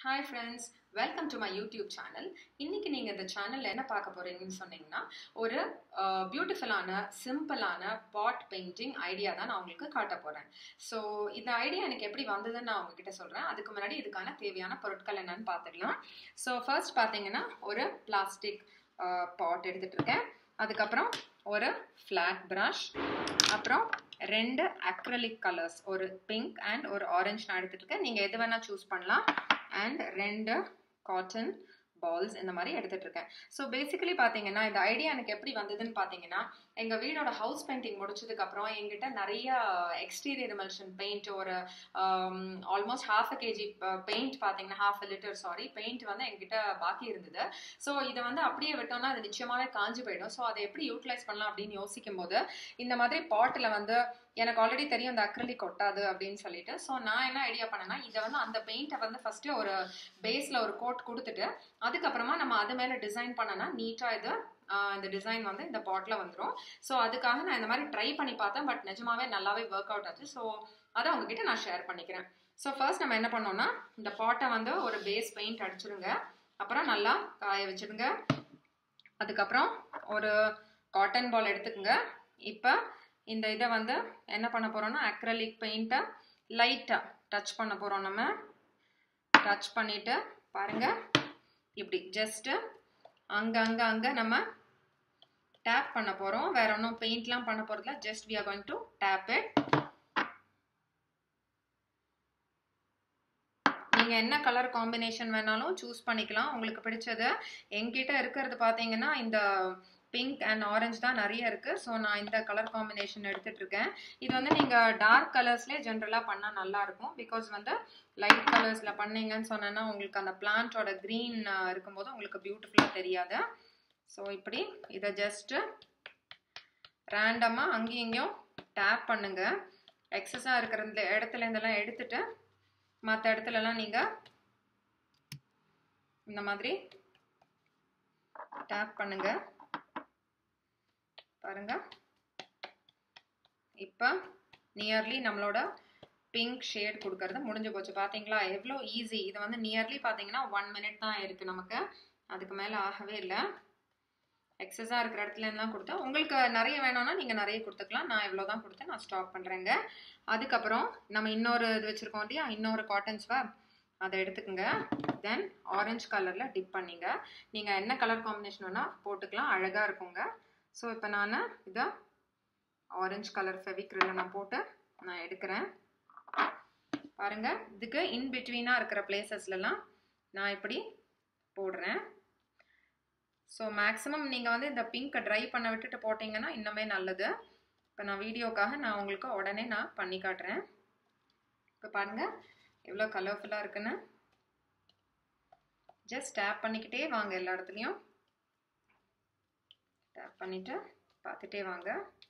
hi friends welcome to my YouTube channel இன்னைக்கு நீங்கள் இந்த சேனலில் என்ன பார்க்க போகிறீங்கன்னு சொன்னீங்கன்னா ஒரு பியூட்டிஃபுல்லான சிம்பிளான பாட் பெயிண்டிங் ஐடியா தான் நான் உங்களுக்கு காட்ட போகிறேன் ஸோ இந்த ஐடியா எனக்கு எப்படி வந்ததுன்னு நான் உங்ககிட்ட சொல்கிறேன் அதுக்கு முன்னாடி இதுக்கான தேவையான பொருட்கள் என்னன்னு பார்த்துடலாம் ஸோ ஃபர்ஸ்ட் பார்த்தீங்கன்னா ஒரு பிளாஸ்டிக் பாட் எடுத்துகிட்டு இருக்கேன் அதுக்கப்புறம் ஒரு ஃப்ளாட் ப்ரஷ் அப்புறம் ரெண்டு அக்ரலிக் கலர்ஸ் ஒரு பிங்க் அண்ட் ஒரு ஆரஞ்சு நான் எடுத்துட்டு இருக்கேன் நீங்கள் எது வேணால் சூஸ் பண்ணலாம் அண்ட் ரெண்டு காட்டன் பால்ஸ் இந்த மாதிரி எடுத்துட்டு இருக்கேன் ஸோ பேசிக்கலி பார்த்தீங்கன்னா இந்த ஐடியா எனக்கு எப்படி வந்ததுன்னு பார்த்தீங்கன்னா எங்கள் வீடோட ஹவுஸ் பெயிண்டிங் முடிச்சதுக்கு அப்புறம் எங்கிட்ட நிறைய எக்ஸ்டீரியர் எமல்ஷன் பெயிண்ட் ஒரு almost half a KG paint பார்த்தீங்கன்னா half a litre sorry paint வந்து எங்கிட்ட பாக்கி இருந்தது ஸோ இதை வந்து அப்படியே விட்டோம்னா அது நிச்சயமாகவே காஞ்சு போயிடும் ஸோ அதை எப்படி யூட்டிலைஸ் பண்ணலாம் அப்படின்னு யோசிக்கும் போது இந்த மாதிரி பாட்டில் வந்து எனக்கு ஆல்ரெடி தெரியும் இந்த அக்ரலிக் ஒட்டாது அப்படின்னு சொல்லிட்டு ஸோ நான் என்ன ஐடியா பண்ணேன்னா இதை வந்து அந்த பெயிண்ட்டை வந்து ஃபஸ்ட்டு ஒரு பேஸில் ஒரு கோட் கொடுத்துட்டு அதுக்கப்புறமா நம்ம அது மேலே டிசைன் பண்ணனா நீட்டாக இது இந்த டிசைன் வந்து இந்த பாட்டில் வந்துடும் ஸோ அதுக்காக நான் இந்த மாதிரி ட்ரை பண்ணி பார்த்தேன் பட் நிஜமாவே நல்லாவே ஒர்க் அவுட் ஆச்சு ஸோ அதை உங்ககிட்ட நான் ஷேர் பண்ணிக்கிறேன் ஸோ ஃபர்ஸ்ட் நம்ம என்ன பண்ணோம்னா இந்த பாட்டை வந்து ஒரு பேஸ் பெயிண்ட் அடிச்சிருங்க அப்புறம் நல்லா காய வச்சிடுங்க அதுக்கப்புறம் ஒரு காட்டன் பால் எடுத்துக்கோங்க இப்போ இந்த இதை வந்து என்ன பண்ண போகிறோம்னா அக்ரலிக் பெயிண்ட்டை லைட்டாக டச் பண்ண போகிறோம் நம்ம டச் பண்ணிவிட்டு பாருங்கள் இப்படி ஜஸ்ட்டு அங்கே அங்கே அங்கே நம்ம டேப் பண்ண போகிறோம் வேற ஒன்றும் பெயிண்ட்லாம் பண்ண போகிறதில்ல just we are going to tape it நீங்கள் என்ன கலர் காம்பினேஷன் வேணாலும் சூஸ் பண்ணிக்கலாம் உங்களுக்கு பிடிச்சது என்கிட்ட இருக்கிறது பார்த்தீங்கன்னா இந்த பிங்க் அண்ட் ஆரஞ்சு தான் நிறைய இருக்குது ஸோ நான் இந்த கலர் காம்பினேஷன் எடுத்துகிட்டு இருக்கேன் இது வந்து நீங்கள் டார்க் கலர்ஸ்லேயே ஜென்ரலாக பண்ணால் நல்லாயிருக்கும் பிகாஸ் வந்து லைட் கலர்ஸில் பண்ணீங்கன்னு சொன்னேன்னா உங்களுக்கு அந்த பிளான்ட்டோட க்ரீன் இருக்கும்போது உங்களுக்கு பியூட்டிஃபுல்லாக தெரியாது ஸோ இப்படி இதை ஜஸ்ட்டு ரேண்டமாக அங்கேயும் இங்கேயும் டேப் பண்ணுங்கள் எக்ஸஸாக இருக்கிற இந்த இடத்துல இருந்தெல்லாம் எடுத்துட்டு மற்ற இடத்துலலாம் நீங்கள் இந்த மாதிரி டேப் பண்ணுங்கள் பாருங்க இப்போ நியர்லி நம்மளோட பிங்க் ஷேட் கொடுக்கறது முடிஞ்சு போச்சு பார்த்தீங்களா எவ்வளோ ஈஸி இது வந்து நியர்லி பார்த்தீங்கன்னா ஒன் மினிட் தான் இருக்குது நமக்கு அதுக்கு மேலே ஆகவே இல்லை எக்ஸஸாக இருக்கிற இடத்துல தான் கொடுத்தேன் உங்களுக்கு நிறைய வேணும்னா நீங்கள் நிறைய கொடுத்துக்கலாம் நான் இவ்வளோ தான் கொடுத்தேன் நான் ஸ்டாப் பண்ணுறேங்க அதுக்கப்புறம் நம்ம இன்னொரு இது வச்சுருக்கோம் இல்லையா இன்னொரு காட்டன் ஸ்வாப் அதை எடுத்துக்கோங்க தென் ஆரஞ்சு கலரில் டிப் பண்ணிங்க நீங்கள் என்ன கலர் காம்பினேஷன் வேணால் போட்டுக்கலாம் அழகாக இருக்குங்க ஸோ இப்போ நான் இதை ஆரஞ்சு கலர் ஃபெவிக்ரில் நான் போட்டு நான் எடுக்கிறேன் பாருங்கள் இதுக்கு இன் பிட்வீனாக இருக்கிற பிளேசஸ்லலாம் நான் இப்படி போடுறேன் ஸோ மேக்ஸிமம் நீங்கள் வந்து இந்த பிங்க்கை ட்ரை பண்ண விட்டுட்டு போட்டிங்கன்னா இன்னுமே நல்லது இப்போ நான் வீடியோக்காக நான் உங்களுக்கு உடனே நான் பண்ணி காட்டுறேன் இப்போ பாருங்கள் எவ்வளோ கலர்ஃபுல்லாக இருக்குன்னு ஜஸ்ட் டேப் பண்ணிக்கிட்டே வாங்க எல்லா இடத்துலையும் டேப் பண்ணிவிட்டு பார்த்துட்டே வாங்க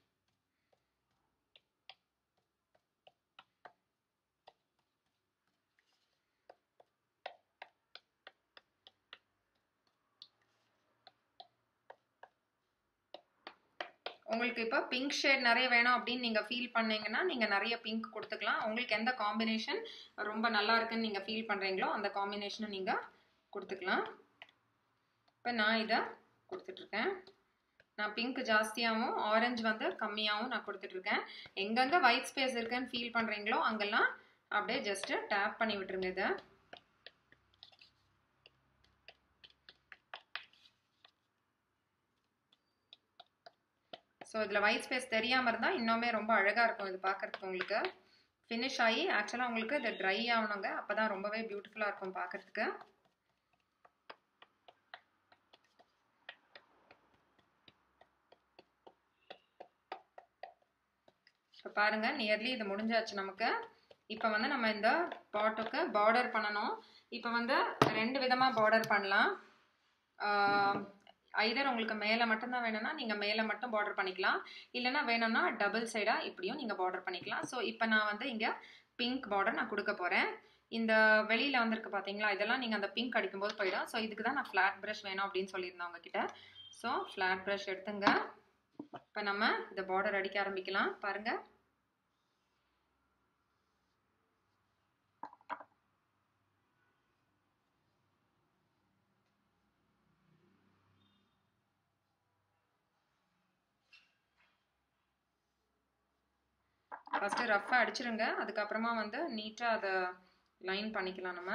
உங்களுக்கு இப்போ பிங்க் ஷேட் நிறைய வேணும் அப்படின்னு நீங்கள் ஃபீல் பண்ணீங்கன்னா நீங்கள் நிறைய பிங்க் கொடுத்துக்கலாம் உங்களுக்கு எந்த காம்பினேஷன் ரொம்ப நல்லா இருக்குன்னு நீங்கள் ஃபீல் பண்ணுறீங்களோ அந்த காம்பினேஷனை நீங்கள் கொடுத்துக்கலாம் இப்போ நான் இதை கொடுத்துட்ருக்கேன் நான் பிங்க் ஜாஸ்தியாகவும் ஆரஞ்சு வந்து கம்மியாகவும் நான் கொடுத்துட்ருக்கேன் எங்கெங்கே ஒயிட் ஸ்பேஸ் இருக்குன்னு ஃபீல் பண்ணுறீங்களோ அங்கெல்லாம் அப்படியே ஜஸ்ட்டு டேப் பண்ணி விட்டுருங்க இதை ஸோ இதில் ஒயிட் ஸ்பேஸ் தெரியாமல் இருந்தால் இன்னுமே ரொம்ப அழகாக இருக்கும் இது பார்க்குறதுக்கு உங்களுக்கு ஃபினிஷ் ஆகி ஆக்சுவலாக உங்களுக்கு இது ட்ரை ஆகணுங்க அப்போ தான் ரொம்பவே பியூட்டிஃபுல்லாக இருக்கும் பார்க்குறதுக்கு இப்போ பாருங்கள் நியர்லி இது முடிஞ்சாச்சு நமக்கு இப்போ வந்து நம்ம இந்த பாட்டுக்கு பார்டர் பண்ணணும் இப்போ வந்து ரெண்டு விதமாக பார்டர் பண்ணலாம் ஐதர் உங்களுக்கு மேலே மட்டும்தான் வேணும்னா நீங்கள் மேலே மட்டும் பார்டர் பண்ணிக்கலாம் இல்லைனா வேணும்னா டபுள் சைடாக இப்படியும் நீங்கள் பார்டர் பண்ணிக்கலாம் ஸோ இப்போ நான் வந்து இங்கே பிங்க் பார்டர் நான் கொடுக்க போகிறேன் இந்த வெளியில் வந்திருக்கு பார்த்தீங்களா இதெல்லாம் நீங்கள் அந்த பிங்க் அடிக்கும்போது போயிடும் ஸோ இதுக்கு தான் நான் ஃப்ளாட் ப்ரஷ் வேணும் அப்படின்னு சொல்லியிருந்தேன் உங்ககிட்ட ஸோ ஃப்ளாட் ப்ரஷ் எடுத்துங்க இப்போ நம்ம இந்த பார்டர் அடிக்க ஆரம்பிக்கலாம் பாருங்கள் ஃபஸ்ட்டு ரஃப்பாக அடிச்சிருங்க அதுக்கப்புறமா வந்து நீட்டாக அதை லைன் பண்ணிக்கலாம் நம்ம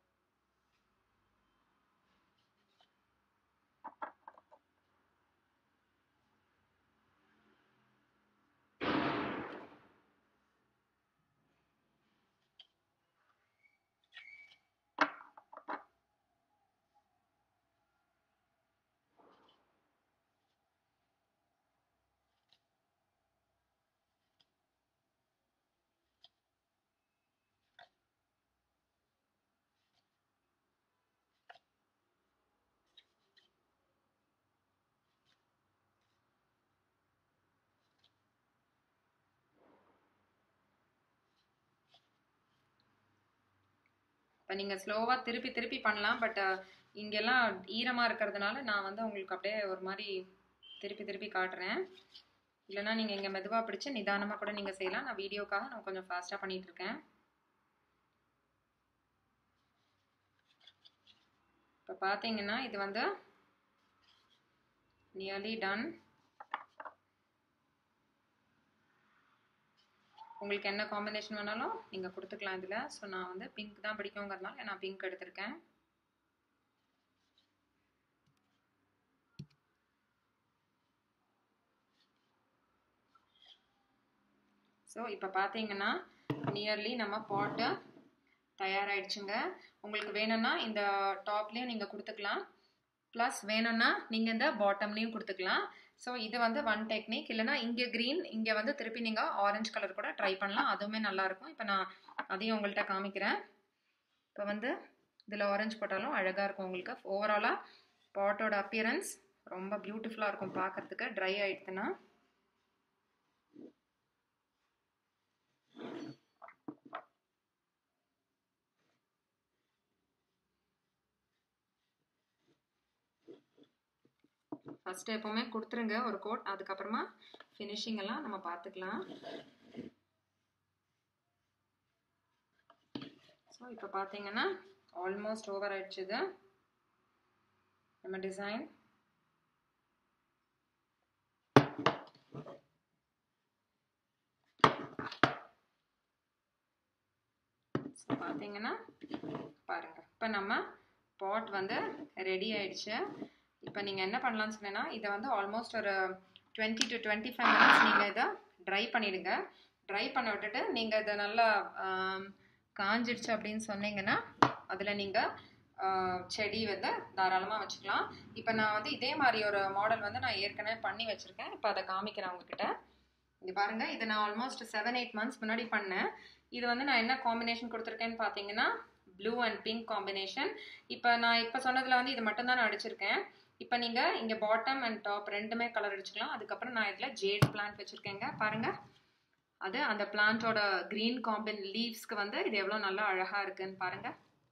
இப்போ நீங்கள் ஸ்லோவாக திருப்பி திருப்பி பண்ணலாம் பட் இங்கெல்லாம் ஈரமாக இருக்கிறதுனால நான் வந்து உங்களுக்கு அப்படியே ஒரு மாதிரி திருப்பி திருப்பி காட்டுறேன் இல்லைனா நீங்கள் இங்கே மெதுவாக பிடிச்சி நிதானமாக கூட நீங்கள் செய்யலாம் நான் வீடியோக்காக நான் கொஞ்சம் ஃபாஸ்ட்டாக பண்ணிகிட்டு இருக்கேன் இப்போ பார்த்தீங்கன்னா இது வந்து நியர்லி டன் உங்களுக்கு என்ன காம்பினேஷன் வேணாலும் நீங்கள் கொடுத்துக்கலாம் இதில் ஸோ நான் வந்து பிங்க் தான் பிடிக்குங்கிறதுனால நான் பிங்க் எடுத்திருக்கேன் ஸோ இப்போ பார்த்தீங்கன்னா நியர்லி நம்ம பாட்டு தயாராகிடுச்சுங்க உங்களுக்கு வேணும்னா இந்த டாப்லேயும் நீங்கள் கொடுத்துக்கலாம் ப்ளஸ் வேணும்னா நீங்கள் இந்த பாட்டம்லேயும் கொடுத்துக்கலாம் ஸோ இது வந்து ஒன் டெக்னிக் இல்லைனா இங்கே க்ரீன் இங்கே வந்து திருப்பி நீங்கள் ஆரஞ்சு கலர் கூட ட்ரை பண்ணலாம் அதுவுமே நல்லாயிருக்கும் இப்போ நான் அதையும் உங்கள்கிட்ட காமிக்கிறேன் இப்போ வந்து இதில் ஆரஞ்சு போட்டாலும் அழகாக இருக்கும் உங்களுக்கு ஓவராலாக பாட்டோட அப்பியரன்ஸ் ரொம்ப பியூட்டிஃபுல்லாக இருக்கும் பார்க்குறதுக்கு ட்ரை ஆகிடுதுன்னா ஃபஸ்ட்டு எப்போவுமே கொடுத்துருங்க ஒரு கோட் அதுக்கப்புறமா ஃபினிஷிங் எல்லாம் நம்ம பார்த்துக்கலாம் ஸோ இப்போ பார்த்தீங்கன்னா ஆல்மோஸ்ட் ஓவர் ஆயிடுச்சு இது நம்ம டிசைன் ஸோ பார்த்தீங்கன்னா பாருங்கள் இப்போ நம்ம பாட் வந்து ரெடி ஆயிடுச்சு இப்போ நீங்கள் என்ன பண்ணலாம்னு சொன்னீங்கன்னா இதை வந்து ஆல்மோஸ்ட் ஒரு twenty to twenty five minutes நீங்கள் இதை ட்ரை பண்ணிவிடுங்க ட்ரை பண்ண விட்டுட்டு நீங்கள் இதை நல்லா காஞ்சிடுச்சு அப்படின்னு சொன்னீங்கன்னா அதில் நீங்கள் செடி வந்து தாராளமாக வச்சுக்கலாம் இப்போ நான் வந்து இதே மாதிரி ஒரு மாடல் வந்து நான் ஏற்கனவே பண்ணி வச்சுருக்கேன் இப்போ அதை காமிக்கிறேன் உங்ககிட்ட இங்கே பாருங்கள் இதை நான் ஆல்மோஸ்ட் செவன் எயிட் மந்த்ஸ் முன்னாடி பண்ணேன் இது வந்து நான் என்ன காம்பினேஷன் கொடுத்துருக்கேன்னு பார்த்தீங்கன்னா ப்ளூ அண்ட் பிங்க் காம்பினேஷன் இப்போ நான் இப்போ சொன்னதில் வந்து இது மட்டும் தான் நான் அடிச்சிருக்கேன் இப்போ நீங்கள் இங்கே பாட்டம் அண்ட் டாப் ரெண்டுமே கலர் அடிச்சுக்கலாம் அதுக்கப்புறம் நான் இதில் ஜேட் பிளான்ட் வச்சுருக்கேங்க பாருங்கள் அது அந்த பிளான்ட்டோட க்ரீன் காம்பின் லீவ்ஸ்க்கு வந்து இது எவ்வளோ நல்லா அழகாக இருக்குன்னு பாருங்கள்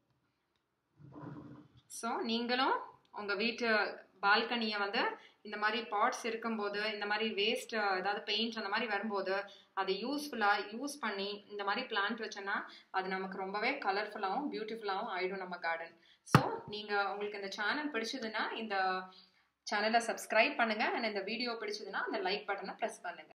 ஸோ நீங்களும் உங்கள் வீட்டு பால்கனியை வந்து இந்த மாதிரி பாட்ஸ் இருக்கும்போது இந்த மாதிரி வேஸ்ட் ஏதாவது பெயிண்ட் அந்த மாதிரி வரும்போது அதை யூஸ்ஃபுல்லாக யூஸ் பண்ணி இந்த மாதிரி பிளான்ட் வச்சோன்னா அது நமக்கு ரொம்பவே கலர்ஃபுல்லாகவும் பியூட்டிஃபுல்லாகவும் ஆகிடும் நம்ம கார்டன் ஸோ நீங்கள் உங்களுக்கு இந்த சேனல் பிடிச்சதுன்னா இந்த சேனலை சப்ஸ்கிரைப் பண்ணுங்கள் அண்ட் இந்த வீடியோ பிடிச்சதுன்னா அந்த லைக் பட்டனை ப்ரெஸ் பண்ணுங்கள்